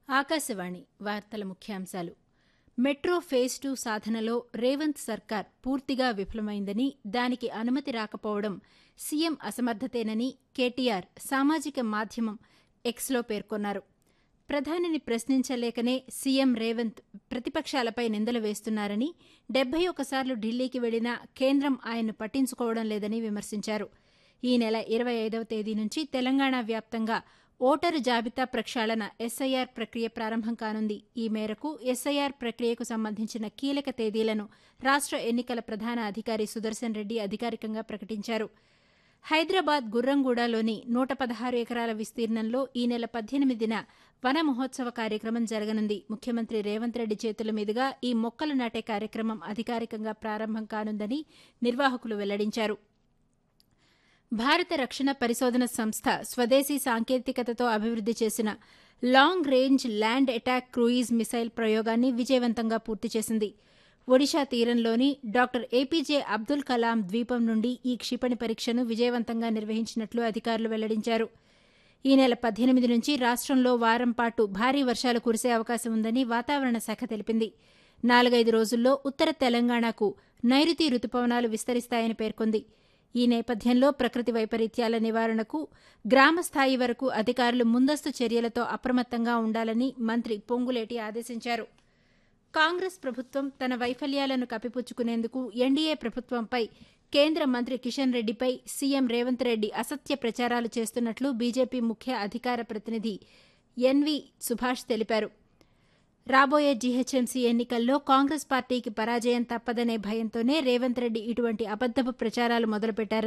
ఆకాశవాణి వార్తల ముఖ్యాంశాలు metro phase two సాధనలో రేవంత్ సర్కార్ పూర్తిగా విఫలమైందని దానికి అనుమతి రాకపోవడం సీఎం అసమర్థతేనని కేటీఆర్ సామాజిక మాధ్యమం ఎక్స్లో పేర్కొన్నారు ప్రధానిని ప్రశ్నించలేకనే సీఎం రేవంత్ ప్రతిపక్షాలపై నిందలు వేస్తున్నారని డెబ్బై ఒకసార్లు ఢిల్లీకి వెళ్లినా కేంద్రం ఆయన్ను పట్టించుకోవడం లేదని విమర్శించారు ఈ నెల ఇరవై ఐదవ తేదీ నుంచి తెలంగాణ వ్యాప్తంగా ఓటరు జాబితా ప్రక్షాళన ఎస్ఐఆర్ ప్రక్రియ ప్రారంభం కానుంది ఈ మేరకు ఎస్ఐఆర్ ప్రక్రియకు సంబంధించిన కీలక తేదీలను రాష్ట్ర ఎన్నికల ప్రధాన అధికారి సుదర్శన్ రెడ్డి అధికారికంగా ప్రకటించారు హైదరాబాద్ గుర్రంగూడలోని నూట పదహారు ఎకరాల విస్తీర్ణంలో ఈ నెల పద్దెనిమిదిన వన మహోత్సవ కార్యక్రమం జరగనుంది ముఖ్యమంత్రి రేవంత్ రెడ్డి చేతుల మీదుగా ఈ మొక్కలు నాటే కార్యక్రమం అధికారికంగా ప్రారంభం కానుందని నిర్వాహకులు వెల్లడించారు భారత రక్షణ పరిశోధన సంస్థ స్వదేశీ సాంకేతికతతో అభివృద్ది చేసిన long range land attack cruise missile ప్రయోగాన్ని విజయవంతంగా పూర్తి చేసింది ఒడిషా తీరంలోని డాక్టర్ ఏపీజే అబ్దుల్ కలాం ద్వీపం నుండి ఈ క్షిపణి పరీక్షను విజయవంతంగా నిర్వహించినట్లు అధికారులు వెల్లడించారు ఈ నెల పద్దెనిమిది నుంచి రాష్ట్రంలో వారం పాటు భారీ వర్షాలు కురిసే అవకాశం ఉందని వాతావరణ శాఖ తెలిపింది నాలుగైదు రోజుల్లో ఉత్తర తెలంగాణకు నైరుతి రుతుపవనాలు విస్తరిస్తాయని పేర్కొంది ఈ నేపథ్యంలో ప్రకృతి వైపరీత్యాల నివారణకు గ్రామస్థాయి వరకు అధికారులు ముందస్తు చర్యలతో అప్రమత్తంగా ఉండాలని మంత్రి పొంగులేటి ఆదేశించారు కాంగ్రెస్ ప్రభుత్వం తన వైఫల్యాలను కప్పిపుచ్చుకునేందుకు ఎన్డీఏ ప్రభుత్వంపై కేంద్ర మంత్రి కిషన్ రెడ్డిపై సీఎం రేవంత్ రెడ్డి అసత్య ప్రచారాలు చేస్తున్నట్లు బీజేపీ ముఖ్య అధికార ప్రతినిధి ఎన్వి సుభాష్ తెలిపారు రాబోయే జీహెచ్ఎంసీ ఎన్నికల్లో కాంగ్రెస్ పార్టీకి పరాజయం తప్పదనే భయంతోనే రేవంత్ రెడ్డి ఇటువంటి అబద్దపు ప్రచారాలు మొదలుపెట్టారని